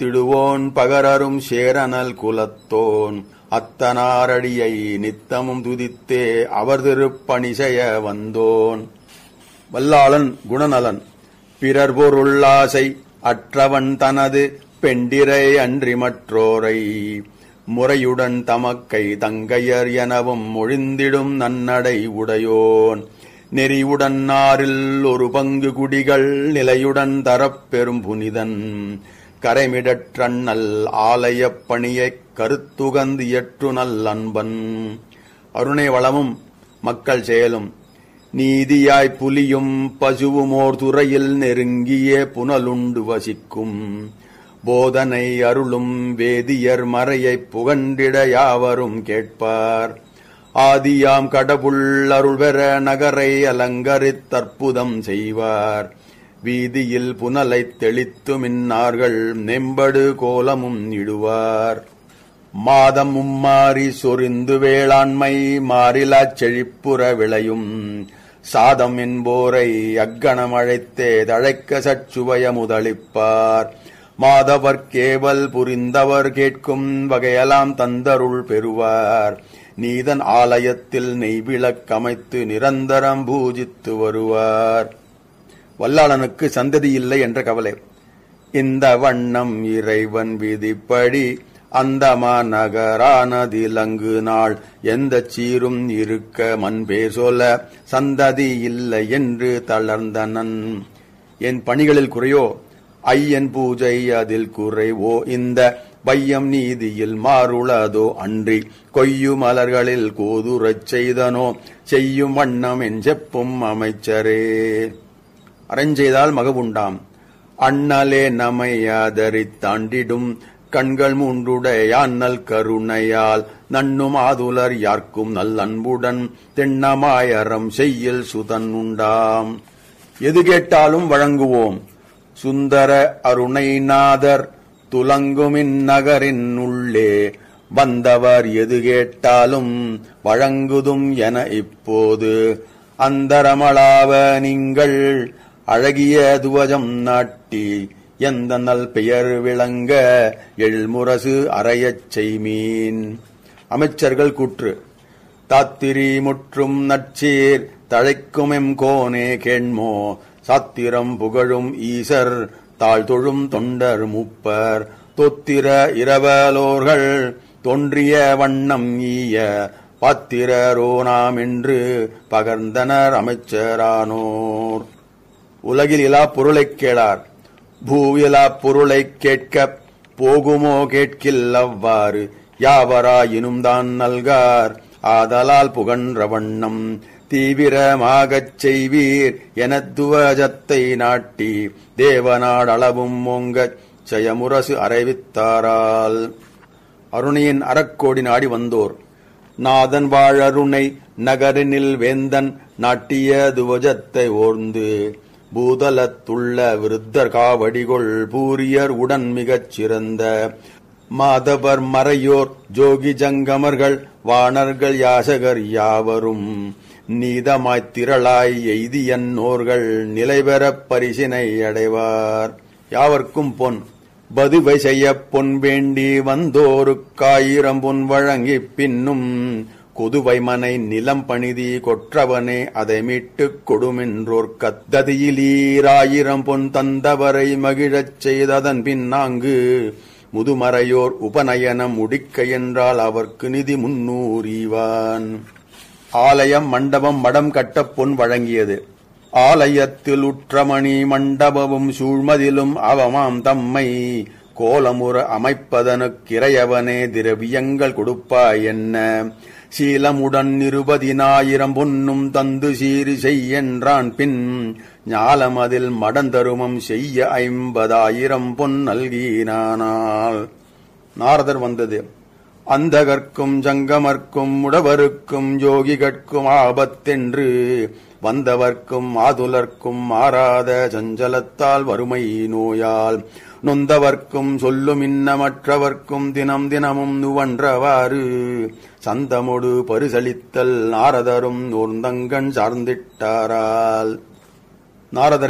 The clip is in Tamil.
திடுவோன் பகரரும் சேரனல் குலத்தோன் அத்தனாரடியை நித்தமும் துதித்தே அவர் திருப்பணி செய்ய வந்தோன் வல்லாளன் குணநலன் பிறர் பொருளாசை அற்றவன் தனது பெண்டிரை அன்றி மற்றோரை முறையுடன் தமக்கை தங்கையர் எனவும் மொழிந்திடும் நன்னடை உடையோன் நெறியுடன் நாரில் ஒரு பங்கு குடிகள் நிலையுடன் தரப்பெறும் புனிதன் கரைமிடற்றண்ணல் ஆலயப் பணியைக் கருத்துகந்து இயற்று நல் அன்பன் அருணை வளமும் மக்கள் செயலும் நீதியாய் புலியும் பசுவுமோர் துறையில் நெருங்கிய புனலுண்டு வசிக்கும் போதனை அருளும் வேதியர் மறையைப் புகண்டிட யாவரும் கேட்பார் ஆதியாம் கடவுள் அருள்பெற நகரை அலங்கரித்தற்புதம் செய்வார் வீதியில் புனலைத் தெளித்து மின்னார்கள் நெம்படு கோலமும் இடுவார் மாதம் மும்மாறி சொரிந்து வேளாண்மை மாறிலாச் செழிப்புற விளையும் சாதம் என்போரை அக்கணம் அழைத்தே தழைக்க சச்சுவய முதளிப்பார் மாதவர் கேவல் புரிந்தவர் கேட்கும் வகையெல்லாம் தந்தருள் பெறுவார் நீதன் ஆலயத்தில் நெய்விளக்கமைத்து நிரந்தரம் பூஜித்து வருவார் வல்லாளனுக்கு சந்ததி இல்லை என்ற கவலை இந்த வண்ணம் இறைவன் விதிப்படி அந்தமா நகரானதிலங்கு நாள் எந்த சீரும் இருக்க மண்பே சொல்ல சந்ததி இல்லை என்று தளர்ந்தனன் என் பணிகளில் குறையோ ஐயன் பூஜை அதில் குறைவோ இந்த வையம் நீதியில் மாறுளதோ அன்றி கொய்யு மலர்களில் கோதுரச் செய்தனோ செய்யும் வண்ணம் என் செப்பும் அமைச்சரே அறஞ்செய்தால் மகவுண்டாம் அண்ணலே நமை ஆதரித் தாண்டிடும் கண்கள் மூன்றுடையான்னல் கருணையால் நன்னும் ஆதுலர் யார்க்கும் நல் அன்புடன் தென்னமாயறம் செய்யில் சுதன் உண்டாம் எது கேட்டாலும் வழங்குவோம் சுந்தர அருணைநாதர் துலங்குமின் நகரின் உள்ளே வந்தவர் எது கேட்டாலும் வழங்குதும் என இப்போது அந்தரமளாவ நீங்கள் அழகிய துவஜம் நாட்டி எந்த நல் பெயர் விளங்க எழ்முரசு அறையச் செய்மீன் அமைச்சர்கள் கூற்று தாத்திரி முற்றும் நற்சீர் தழைக்குமெம் கோனே கேண்மோ சாத்திரம் புகழும் ஈசர் தாழ்தொழும் தொண்டர் மூப்பர் தொத்திர இரவலோர்கள் தோன்றிய வண்ணம் ஈய பாத்திரரோனாம் என்று பகர்ந்தனர் அமைச்சரானோர் உலகில் இலா பொருளைக் கேளார் பூவிலா பொருளைக் கேட்கப் போகுமோ கேட்கில் அவ்வாறு யாவராயினும் தான் நல்கார் ஆதலால் புகன்ற வண்ணம் தீவிரமாகச் செய்வீர் எனத் துவஜத்தை நாட்டி தேவநாடளவும் ஓங்கச் செயமுரசு அறைவித்தாரால் அருணையின் அறக்கோடி நாடி வந்தோர் நாதன் வாழருணை நகரினில் வேந்தன் நாட்டிய துவஜத்தை ஓர்ந்து பூதலத்துள்ள விருத்தர் காவடிகொள் பூரியர் உடன் மிகச் சிறந்த மாதவர் மறையோர் ஜோகி ஜங்கமர்கள் வாணர்கள் யாசகர் யாவரும் நீதமாய்த் திரளாய் எய்தியன்னோர்கள் நிலைபெறப் பரிசினை அடைவார் யாவர்க்கும் பொன் பதுவை செய்யப் பொன் வேண்டி வந்தோருக்காயிரம் பொன் வழங்கிப் பின்னும் கொதுவை மனை நிலம் பணிதி கொற்றவனே அதை மீட்டுக் கொடுமென்றோர் கத்ததியிலீராயிரம் பொன் தந்தவரை மகிழச் செய்ததன் பின்னாங்கு முதுமறையோர் உபநயனம் முடிக்க என்றால் அவர்க்கு நிதி முன்னூறிவான் ஆலயம் மண்டபம் மடம் கட்டப் பொன் வழங்கியது ஆலயத்தில் உற்றமணி மண்டபமும் சூழ்மதிலும் அவமாம் தம்மை கோலமுற அமைப்பதனுக்கிறையவனே திரவியங்கள் கொடுப்பாய் என்ன சீலமுடன் இருபதினாயிரம் பொன்னும் தந்து சீரி செய்யென்றான் பின் ஞாலமதில் மடந்தருமம் செய்ய ஐம்பதாயிரம் பொன் நல்கினானால் நாரதர் வந்தது அந்தகர்க்கும் ஜங்கமர்க்கும் உடவருக்கும் யோகிகட்கும் ஆபத்தென்று வந்தவர்க்கும் ஆதுலர்க்கும் மாறாத சஞ்சலத்தால் வறுமை நோயால் நொந்தவர்க்கும் சொல்லும் இன்னமற்றவர்க்கும் தினம் தினமும் நுவன்றவாறு சந்தமொடு பரிசளித்தல் நாரதரும் ஓர்ந்தங்கண் சார்ந்திட்டாரால் நாரதரை